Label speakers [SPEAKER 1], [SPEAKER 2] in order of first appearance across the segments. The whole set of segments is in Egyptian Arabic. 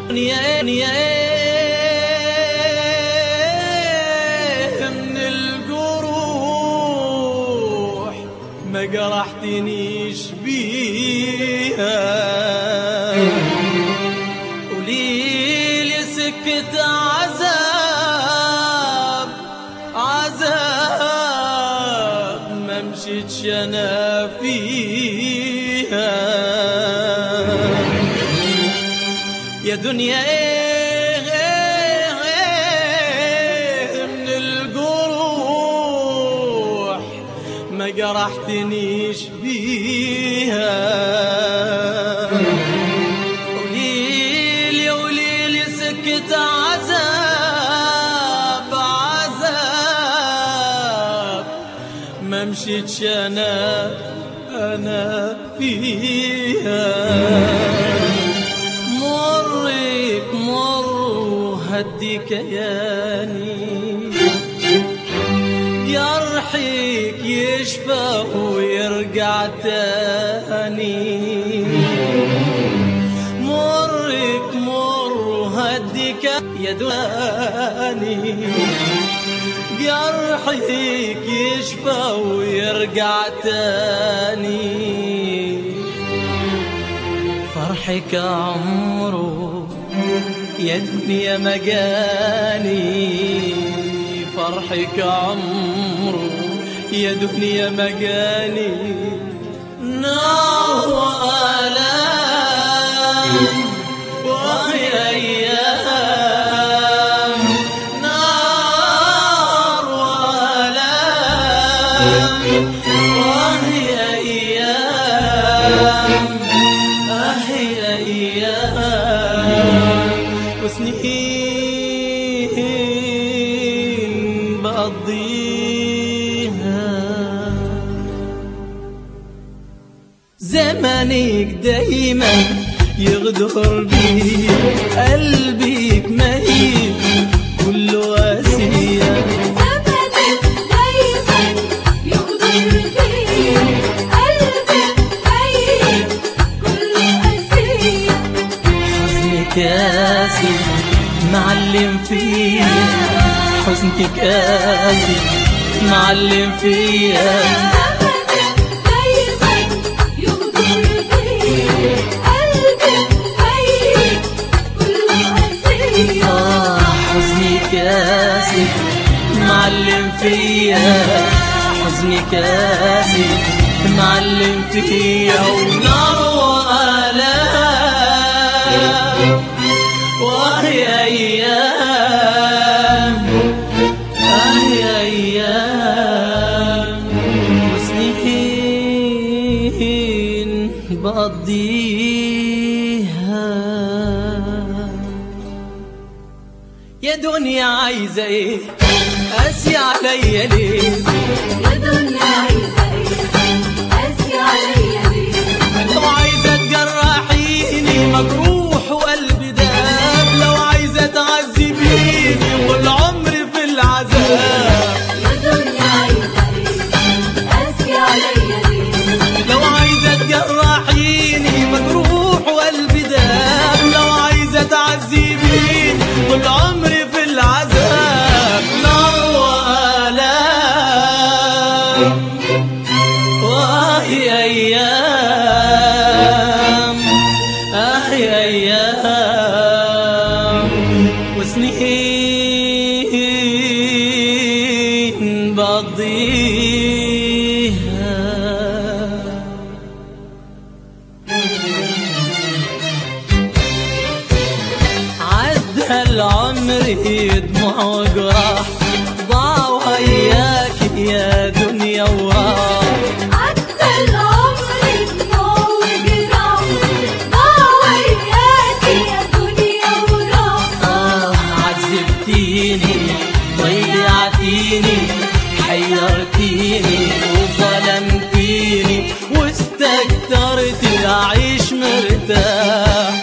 [SPEAKER 1] يا من القروح ما قرحتنيش بيها وليل سكت عذاب عذاب ما مشيتش انا فيها يا دنيا ايه إيه إيه من الجروح ما جرحتنيش بيها وليلي وليلي سكت عذاب عذاب ما مشيتش انا انا فيها مرك مر هدي كياني جرحك يشفى ويرجع تاني مرك مر هديك يا دواني جرحك يشفى ويرجع تاني فرحك عمره يا دنيا مجاني فرحك عمره يا دنيا مجاني نار وآلام وهي أيام نار وآلام وهي أيام أهي أيام وسنين بقضيها زمانك دايما يغدر بي قلبك ميت كله واسية
[SPEAKER 2] زمنك دايما يغدر بي قلبك ميت كله قاسية
[SPEAKER 1] حزنك قاسي معلم فيا حزنك قاسي معلم فيا
[SPEAKER 2] زمنك دايما يغدر بي قلبك ميت كله قاسية
[SPEAKER 1] آه حزنك قاسي معلم فيا حزنك قاسي معلم فيا ونار وآلام وهي أيام وهي أيام وسنين بقضيها يا دنيا عايزة ايه قاسي عليا ليه
[SPEAKER 2] يا دنيا عايزة ايه قاسي عليا ليه
[SPEAKER 1] لو عايزة تجرحيني مجروح وقلبي داب لو عايزة تعذبيني والعمر في العذاب
[SPEAKER 2] يا دنيا عايزة ايه قاسي عليا ليه
[SPEAKER 1] لو عايزة تجرحيني مجروح وقلبي داب لو عايزة تعذبيني والعمر في العذاب نار وآلام وهي أيام أهي أيام وسنين بقضيها عدى العمر دموع وجراح ضاع وياك يا دنيا وراح
[SPEAKER 2] عدى العمر دموع وجراح ضاع وياك يا دنيا وراح
[SPEAKER 1] آه عذبتيني ضيعتيني حيرتيني وظلمتيني واستكترت أعيش مرتاح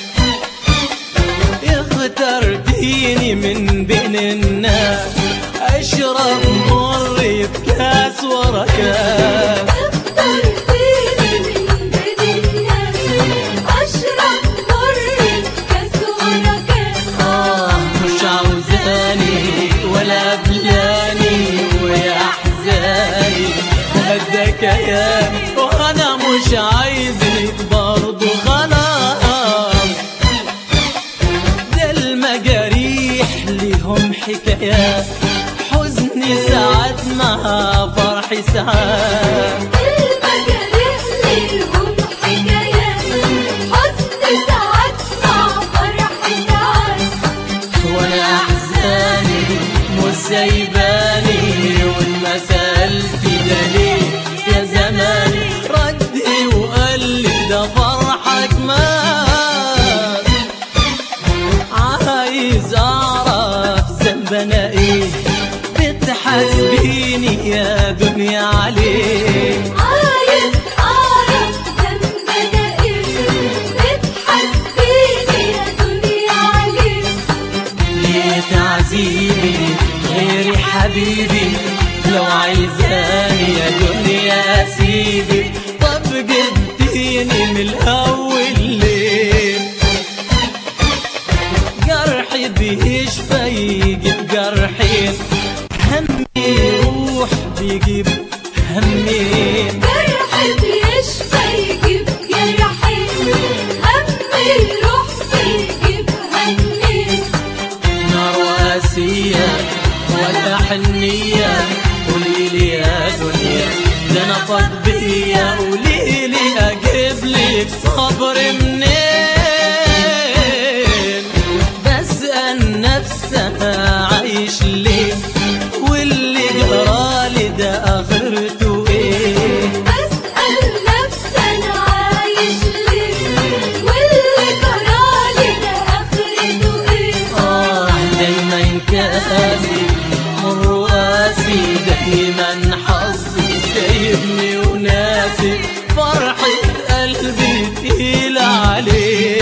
[SPEAKER 1] اخترتيني من بين الناس اشرب مر بكاس ورا كاس
[SPEAKER 2] اخترتيني من بين الناس اشرب مر كاس
[SPEAKER 1] فرحي سعاد
[SPEAKER 2] المجارح ليهم حكايات حزن ساعات مع فرح ساعات
[SPEAKER 1] وانا احزاني مش سايباني وما سالت ده ليه يا زماني ردي وقال لي ده فرحك مات عايز اعرف ذنب انا ايه بتحاسبيني يا دنيا عليه
[SPEAKER 2] عايز أعرف ذنبنا إيه بتحاسبيني يا دنيا عليه
[SPEAKER 1] ليه تعذيبي غيري حبيبي لو عايزاني يا دنيا اسيبك طب جبتيني من الاول ليه جرحي بيشفى يجيب جرحين همي يروح بيجيب همين
[SPEAKER 2] جرح بيشفى يجيب جرحين هم يروح بيجيب همين
[SPEAKER 1] نار واسية ولا حنية قوليلي يا دنيا ده انا فاض بيا قوليلي اجيب لك صبر منين بسأل نفسي انا عايش ليه واللي جرالي ده اخرته ايه
[SPEAKER 2] بسأل نفسي أنا عايش ليه واللي جرالي ده آخرته إيه
[SPEAKER 1] آه دايما كاسي مر قاسي دايما حظي سايبني وناسي فرحة قلبي تقيلة عليه